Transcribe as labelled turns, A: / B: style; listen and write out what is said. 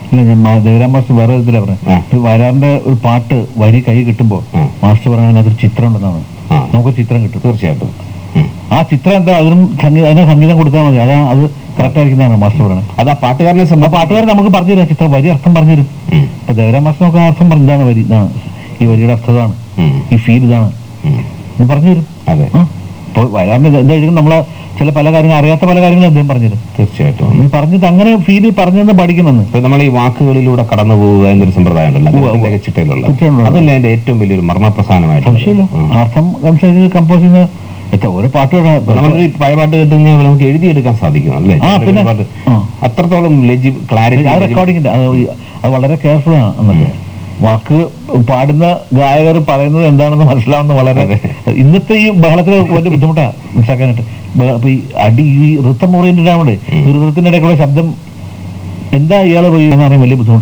A: ഇല്ല ഞാൻ മാ- ദേവരാം മാസ്റ്റർ വേറെ ഇതിലാണ്
B: ആ.
A: പറഞ്ഞത് വയലാറിന്റെ ഒരു പാട്ട് വരി കൈ കിട്ടുമ്പോ
B: ആ.
A: മാസ്റ്റർ പറഞ്ഞ അതിനകത്തൊരു ചിത്രം ഉണ്ടെന്നാണ്
B: ആ.
A: നമുക്ക് ചിത്രം കിട്ടും
B: തീർച്ചയായിട്ടും ഉം.
A: ആ ചിത്രം എന്താ അതിനും സംഗീതം അതിന് സംഗീതം കൊടുത്താൽ മതി അതാ അത് കറക്റ്റ് ആയിരിക്കുന്നതാണ് മാസ്റ്റർ പറയുന്നത്
B: അത് ആ പാട്ടുകാരനെ
A: ആ
B: സംബന്ധിച്ച്
A: പാട്ടുകാരൻ നമുക്ക് പറഞ്ഞു തരാം ചിത്രം വരി അർത്ഥം പറഞ്ഞു തരും
B: ഉം.
A: അപ്പൊ ദേവരാം മാസ്റ്റർ നമുക്ക് ആ അർത്ഥം പറഞ്ഞതാണ് വരി ഇതാണ് ഈ വരിയുടെ അർത്ഥം ഇതാണ്
B: ഉം.
A: ഈ ഫീൽ ഇതാണ്
B: ഉം.
A: ഇത് പറഞ്ഞു തരും
B: അതെ
A: ആ. ഇപ്പൊ വയലാറിന്റെ എന്തായാലും നമ്മളെ ചില പല കാര്യങ്ങൾ അറിയാത്ത പല കാര്യങ്ങളും അദ്ദേഹം പറഞ്ഞു തരും
B: തീർച്ചയായിട്ടും
A: ഈ പറഞ്ഞിട്ട് അങ്ങനെ ഫീൽ പറഞ്ഞെന്ന് പഠിക്കുമെന്ന്
B: ഇപ്പൊ നമ്മൾ ഈ വാക്കുകളിലൂടെ കടന്നു പോവുക എന്നൊരു സമ്പ്രദായം ഉണ്ടല്ലോ
A: ഉവ്വ് ഉവ്വ്.
B: അദ്ദേഹത്തിന്റെ ചിട്ടയിലുള്ള
A: ചിട്ടയിലുള്ള.
B: അതല്ലേ അതിന്റെ ഏറ്റവും വലിയൊരു മർമ്മപ്രധാനമായിട്ട്
A: സംശയമില്ല അർത്ഥം സംസാരിച്ച് കമ്പോസ് ചെയ്യുന്ന എത്ര ഓരോ പാട്ടുകളാണ്
B: നമ്മൾ ഈ പഴയ പാട്ട് കേട്ട് കഴിഞ്ഞാൽ നമുക്ക് എഴുതിയെടുക്കാൻ സാധിക്കും അല്ലേ
A: ആ, പിന്നെ.
B: പാട്ട്
A: ആ.
B: അത്രത്തോളം ലജി ക്ലാരിറ്റി
A: ആ റെക്കോർഡിങ്ങിന്റെ അത് ഈ- അത് വളരെ കെയർഫുൾ ആണ് എന്നൊക്കെ വാക്ക് പാടുന്ന ഗായകർ പറയുന്നത് എന്താണെന്ന് മനസ്സിലാവുന്ന വളരെ ഇന്നത്തെ ഈ ബഹളത്തിന് വലിയ ബുദ്ധിമുട്ടാണ് മനസ്സിലാക്കാനായിട്ട് ബഹ- ഇപ്പൊ ഈ അടി ഈ ഋത്തം ഓറിയന്റഡ് ആവണ്ടേ ഈ ഋത്തത്തിന്റെ ഇടയ്ക്കുള്ള ശബ്ദം എന്താ ഇയാള് പറയുക എന്ന് പറയാൻ വലിയ ബുദ്ധിമുട്ട്